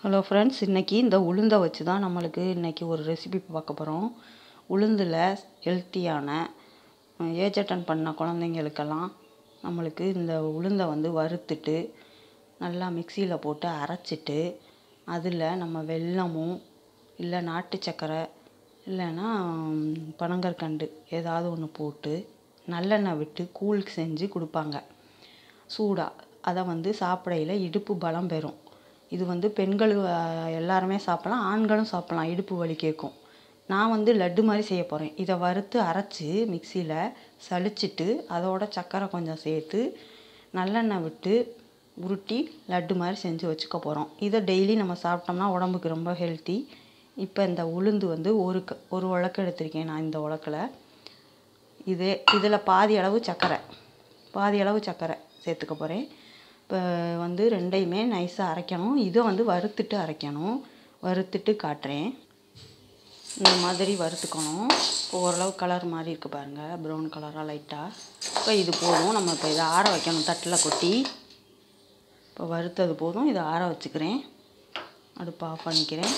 hello friends இன்றைக்கி இந்த உளுந்தை வச்சு தான் நம்மளுக்கு இன்றைக்கி ஒரு ரெசிபி பார்க்க போகிறோம் உளுந்தில் ஹெல்த்தியான ஏஜ் அட்டன் பண்ண குழந்தைங்களுக்கெல்லாம் நம்மளுக்கு இந்த உளுந்தை வந்து வறுத்துட்டு நல்லா மிக்சியில் போட்டு அரைச்சிட்டு அதில் நம்ம வெல்லமும் இல்லை நாட்டு சக்கரை இல்லைன்னா பனங்கற்கண்டு ஏதாவது ஒன்று போட்டு நல்லெண்ணெய் விட்டு கூழ் செஞ்சு கொடுப்பாங்க சூடாக அதை வந்து சாப்பிடையில இடுப்பு பலம் பெறும் இது வந்து பெண்கள் எல்லாருமே சாப்பிட்லாம் ஆண்களும் சாப்பிட்லாம் இடுப்பு வலி கேட்கும் நான் வந்து லட்டு மாதிரி செய்ய போகிறேன் இதை வறுத்து அரைச்சி மிக்சியில் சலிச்சிட்டு அதோட சக்கரை கொஞ்சம் சேர்த்து நல்லெண்ணெய் விட்டு உருட்டி லட்டு மாதிரி செஞ்சு வச்சுக்க போகிறோம் இதை டெய்லி நம்ம சாப்பிட்டோம்னா உடம்புக்கு ரொம்ப ஹெல்த்தி இப்போ இந்த உளுந்து வந்து ஒரு க ஒரு உலக்கு எடுத்திருக்கேன் நான் இந்த உலக்கில் இதே இதில் பாதி அளவு சக்கரை பாதி அளவு சக்கரை சேர்த்துக்க போகிறேன் இப்போ வந்து ரெண்டையுமே நைஸாக அரைக்கணும் இதை வந்து வறுத்துட்டு அரைக்கணும் வறுத்துட்டு காட்டுறேன் இந்த மாதிரி வறுத்துக்கணும் இப்போ ஓரளவு கலர் மாதிரி இருக்குது பாருங்கள் ப்ரௌன் கலராக லைட்டாக இப்போ இது போதும் நம்ம இப்போ இதை ஆற வைக்கணும் தட்டில் கொட்டி இப்போ வறுத்தது போதும் இதை ஆற வச்சுக்கிறேன் அடுப்பு ஆஃப் பண்ணிக்கிறேன்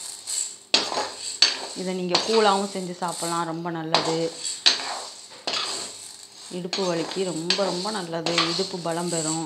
இதை நீங்கள் கூழாகவும் செஞ்சு சாப்பிட்லாம் ரொம்ப நல்லது இடுப்பு வலிக்கு ரொம்ப ரொம்ப நல்லது இடுப்பு பலம் பெறும்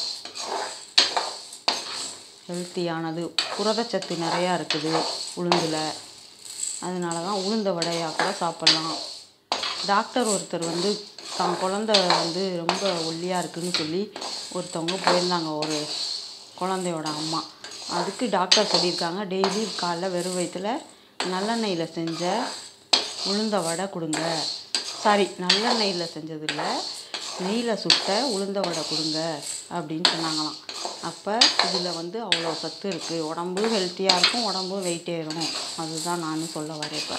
ஹெல்த்தியானது புரதச்சத்து நிறையா இருக்குது உளுந்தில் அதனால தான் உளுந்த வடையாக கூட சாப்பிட்லாம் டாக்டர் ஒருத்தர் வந்து தான் குழந்த வந்து ரொம்ப ஒல்லியாக இருக்குதுன்னு சொல்லி ஒருத்தவங்க போயிருந்தாங்க ஒரு குழந்தையோட அம்மா அதுக்கு டாக்டர் சொல்லியிருக்காங்க டெய்லி காலைல வெறும் வயிற்றுல நல்லெண்ணெயில் செஞ்ச உளுந்த வடை கொடுங்க சாரி நல்லெண்ணெயில் செஞ்சது இல்லை நெய்யில் சுட்ட உளுந்த வடை கொடுங்க அப்படின்னு சொன்னாங்களாம் அப்போ இதில் வந்து அவ்வளோ சத்து இருக்குது உடம்பு ஹெல்த்தியாக இருக்கும் உடம்பு வெயிட் ஏறும் அதுதான் நானும் சொல்ல வரேன் இப்போ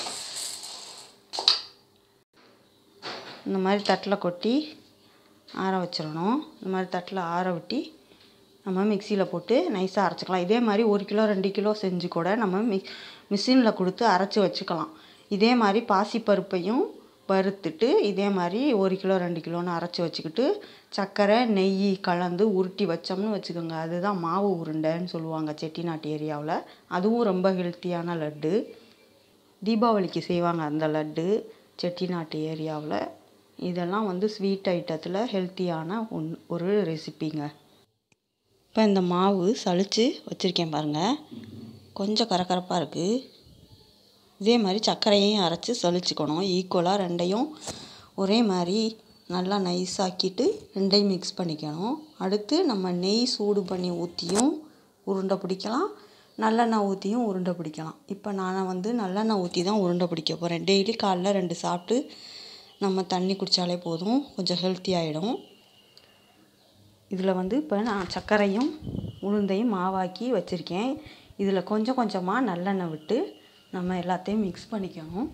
இந்த மாதிரி தட்டில் கொட்டி ஆற வச்சிடணும் இந்த மாதிரி தட்டில் ஆற விட்டி நம்ம மிக்சியில் போட்டு நைஸாக அரைச்சிக்கலாம் இதே மாதிரி ஒரு கிலோ ரெண்டு கிலோ செஞ்சு கூட நம்ம மிக் மிஷினில் கொடுத்து அரைச்சி வச்சுக்கலாம் இதே மாதிரி பாசிப்பருப்பையும் வறுத்துட்டு இதே மாதிரி ஒரு கிலோ ரெண்டு கிலோன்னு அரைச்சி வச்சுக்கிட்டு சர்க்கரை நெய் கலந்து உருட்டி வச்சோம்னு வச்சுக்கோங்க அதுதான் மாவு உருண்டைன்னு சொல்லுவாங்க செட்டிநாட்டு ஏரியாவில் அதுவும் ரொம்ப ஹெல்த்தியான லட்டு தீபாவளிக்கு செய்வாங்க அந்த லட்டு செட்டிநாட்டு ஏரியாவில் இதெல்லாம் வந்து ஸ்வீட் ஐட்டத்தில் ஹெல்த்தியான ஒன் ஒரு ரெசிப்பிங்க இப்போ இந்த மாவு சளிச்சு வச்சுருக்கேன் பாருங்கள் கொஞ்சம் கரகரப்பாக இருக்குது இதே மாதிரி சர்க்கரையையும் அரைச்சி சளிச்சுக்கணும் ஈக்குவலாக ரெண்டையும் ஒரே மாதிரி நல்லா நைஸாக்கிட்டு ரெண்டையும் மிக்ஸ் பண்ணிக்கணும் அடுத்து நம்ம நெய் சூடு பண்ணி ஊற்றியும் உருண்டை பிடிக்கலாம் நல்லெண்ணெய் ஊற்றியும் உருண்டை பிடிக்கலாம் இப்போ நான் வந்து நல்லெண்ணெய் ஊற்றி தான் உருண்டை பிடிக்க போகிறேன் டெய்லி காலைல ரெண்டு சாப்பிட்டு நம்ம தண்ணி குடித்தாலே போதும் கொஞ்சம் ஹெல்த்தி ஆகிடும் இதில் வந்து இப்போ நான் சர்க்கரையும் உளுந்தையும் மாவாக்கி வச்சுருக்கேன் இதில் கொஞ்சம் கொஞ்சமாக நல்லெண்ணெய் விட்டு நம்ம எல்லாத்தையும் மிக்ஸ் பண்ணிக்கணும்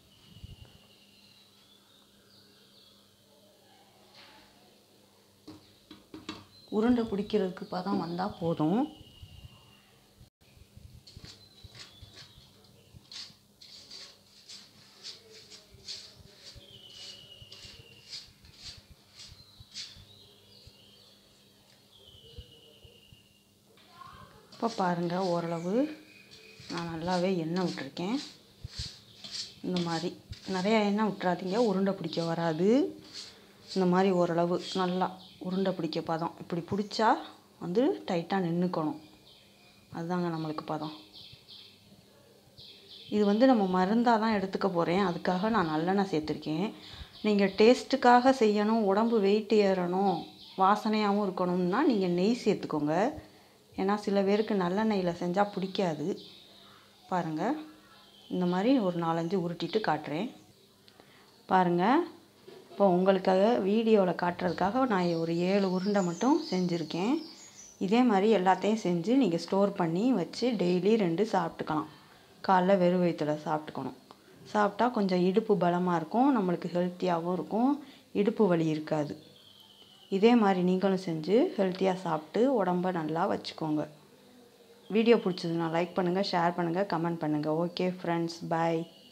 உருண்டை பிடிக்கிறதுக்கு பதம் வந்தால் போதும் இப்போ பாருங்கள் ஓரளவு நான் நல்லாவே எண்ணெய் விட்டுருக்கேன் இந்த மாதிரி நிறையா எண்ணெய் விட்டுறாதீங்க உருண்டை பிடிக்க வராது இந்த மாதிரி ஓரளவு நல்லா உருண்டை பிடிக்க பதம் இப்படி பிடிச்சா வந்து டைட்டாக நின்றுக்கணும் அதுதாங்க நம்மளுக்கு பதம் இது வந்து நம்ம மருந்தாக தான் எடுத்துக்க போகிறேன் அதுக்காக நான் நல்லெண்ணெய் சேர்த்துருக்கேன் நீங்கள் டேஸ்ட்டுக்காக செய்யணும் உடம்பு வெயிட் ஏறணும் வாசனையாகவும் இருக்கணும்னா நீங்கள் நெய் சேர்த்துக்கோங்க ஏன்னா சில பேருக்கு நல்லெண்ணெயில் செஞ்சால் பிடிக்காது பாருங்கள் இந்த மாதிரி ஒரு நாலஞ்சு உருட்டிட்டு காட்டுறேன் பாருங்கள் இப்போ உங்களுக்காக வீடியோவில் காட்டுறதுக்காக நான் ஒரு ஏழு உருண்டை மட்டும் செஞ்சுருக்கேன் இதே மாதிரி எல்லாத்தையும் செஞ்சு நீங்கள் ஸ்டோர் பண்ணி வச்சு டெய்லி ரெண்டு சாப்பிட்டுக்கலாம் காலைல வெறும் வயிற்றில் சாப்பிட்டுக்கணும் சாப்பிட்டா கொஞ்சம் இடுப்பு பலமாக இருக்கும் நம்மளுக்கு ஹெல்த்தியாகவும் இருக்கும் இடுப்பு வலி இருக்காது இதே மாதிரி நீங்களும் செஞ்சு ஹெல்த்தியாக சாப்பிட்டு உடம்ப நல்லா வச்சுக்கோங்க வீடியோ பிடிச்சதுன்னா லைக் பண்ணுங்கள் ஷேர் பண்ணுங்கள் கமெண்ட் பண்ணுங்கள் ஓகே ஃப்ரெண்ட்ஸ் பாய்